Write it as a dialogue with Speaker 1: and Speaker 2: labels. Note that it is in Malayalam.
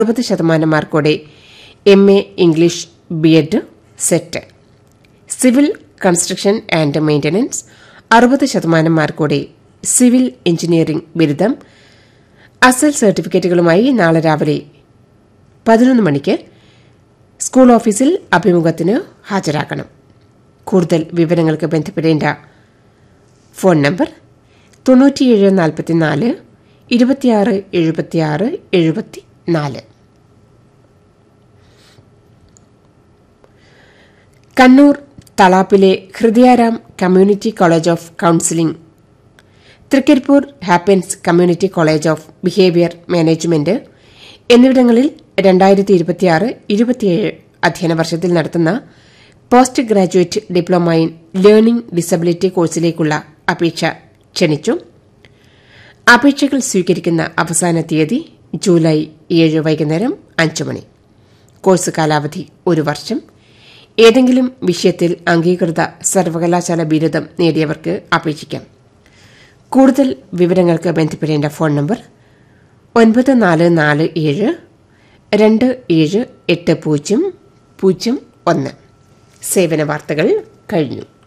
Speaker 1: അറുപത് ശതമാനം മാർക്കോടെ M A English B Ed SET civil construction and maintenance അറുപത് ശതമാനം മാർക്കോടെ സിവിൽ എഞ്ചിനീയറിംഗ് ബിരുദം അസൽ സർട്ടിഫിക്കറ്റുകളുമായി നാളെ രാവിലെ പതിനൊന്ന് മണിക്ക് സ്കൂൾ ഓഫീസിൽ അഭിമുഖത്തിന് ഹാജരാക്കണം കൂടുതൽ വിവരങ്ങൾക്ക് ബന്ധപ്പെടേണ്ട ഫോൺ നമ്പർ തൊണ്ണൂറ്റിയേഴ് നാൽപ്പത്തിനാല് ഇരുപത്തിയാറ് എഴുപത്തിയാറ് എഴുപത്തിനാല് കണ്ണൂർ തളാപ്പിലെ Hridayaram community college of counselling Thrikaripur happens community college of behaviour management എന്നിവിടങ്ങളിൽ രണ്ടായിരത്തി ഇരുപത്തിയാറ് ഇരുപത്തിയേഴ് അധ്യയന വർഷത്തിൽ നടത്തുന്ന post graduate diploma in learning disability കോഴ്സിലേക്കുള്ള അപേക്ഷ ക്ഷണിച്ചു അപേക്ഷകൾ സ്വീകരിക്കുന്ന അവസാന തീയതി ജൂലൈ ഏഴ് വൈകുന്നേരം അഞ്ച് മണി കോഴ്സ് കാലാവധി ഒരു വർഷം ഏതെങ്കിലും വിഷയത്തിൽ അംഗീകൃത സർവകലാശാല ബിരുദം നേടിയവർക്ക് അപേക്ഷിക്കാം കൂടുതൽ വിവരങ്ങൾക്ക് ബന്ധപ്പെടേണ്ട ഫോൺ നമ്പർ ഒൻപത് നാല് നാല് ഏഴ് രണ്ട് ഏഴ് എട്ട് പൂജ്യം പൂജ്യം ഒന്ന് സേവന വാർത്തകൾ കഴിഞ്ഞു